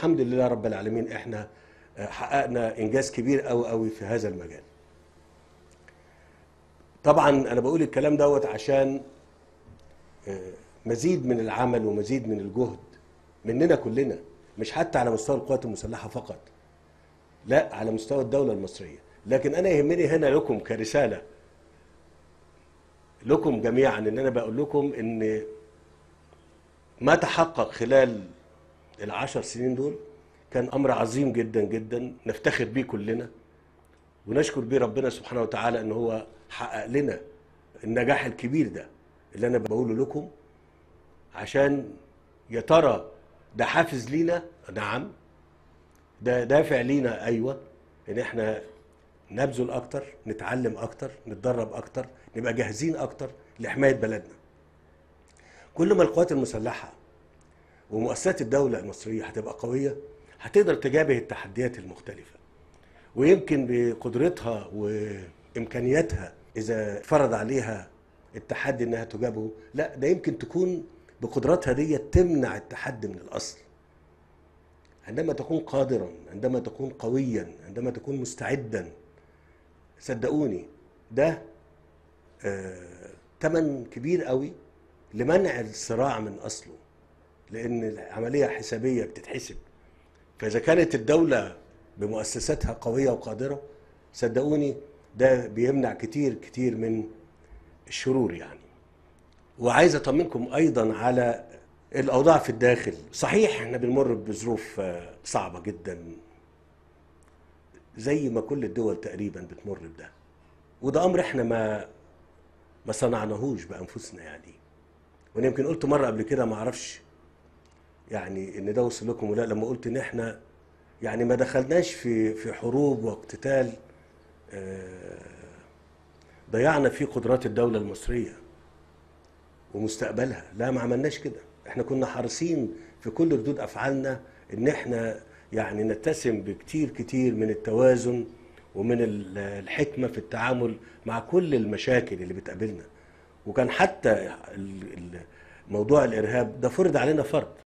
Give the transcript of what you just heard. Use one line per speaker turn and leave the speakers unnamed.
والحمد لله رب العالمين احنا آه، حققنا انجاز كبير قوي قوي في هذا المجال طبعا انا بقول الكلام دوت عشان آه، مزيد من العمل ومزيد من الجهد مننا كلنا مش حتى على مستوى القوات المسلحه فقط لا على مستوى الدوله المصريه لكن انا يهمني هنا لكم كرساله لكم جميعا ان انا بقول لكم ان ما تحقق خلال العشر سنين دول كان امر عظيم جدا جدا نفتخر بيه كلنا ونشكر بيه ربنا سبحانه وتعالى ان هو حقق لنا النجاح الكبير ده اللي انا بقوله لكم عشان يا ترى ده حافز لينا نعم ده دافع لينا ايوه ان احنا نبذل اكتر نتعلم اكتر نتدرب اكتر نبقى جاهزين اكتر لحمايه بلدنا كل ما القوات المسلحه ومؤسسات الدوله المصريه هتبقى قويه هتقدر تجابه التحديات المختلفه ويمكن بقدرتها وامكانياتها اذا فرض عليها التحدي انها تجابه لا ده يمكن تكون بقدراتها دي تمنع التحدي من الاصل عندما تكون قادرا عندما تكون قويا عندما تكون مستعدا صدقوني ده آه، تمن كبير قوي لمنع الصراع من اصله لان العمليه حسابيه بتتحسب فاذا كانت الدوله بمؤسساتها قويه وقادره صدقوني ده بيمنع كتير كتير من الشرور يعني وعايز اطمنكم ايضا على الاوضاع في الداخل صحيح احنا بنمر بظروف آه، صعبه جدا زي ما كل الدول تقريبا بتمر بده وده امر احنا ما ما صنعناهوش بانفسنا يعني وانا يمكن قلت مره قبل كده ما اعرفش يعني ان ده وصل لكم ولا لما قلت ان احنا يعني ما دخلناش في في حروب واقتتال آه، ضيعنا فيه قدرات الدوله المصريه ومستقبلها لا ما عملناش كده احنا كنا حريصين في كل ردود افعالنا ان احنا يعني نتسم بكتير كتير من التوازن ومن ال- الحكمه في التعامل مع كل المشاكل اللي بتقابلنا وكان حتى ال- ال- موضوع الارهاب ده فرض علينا فرض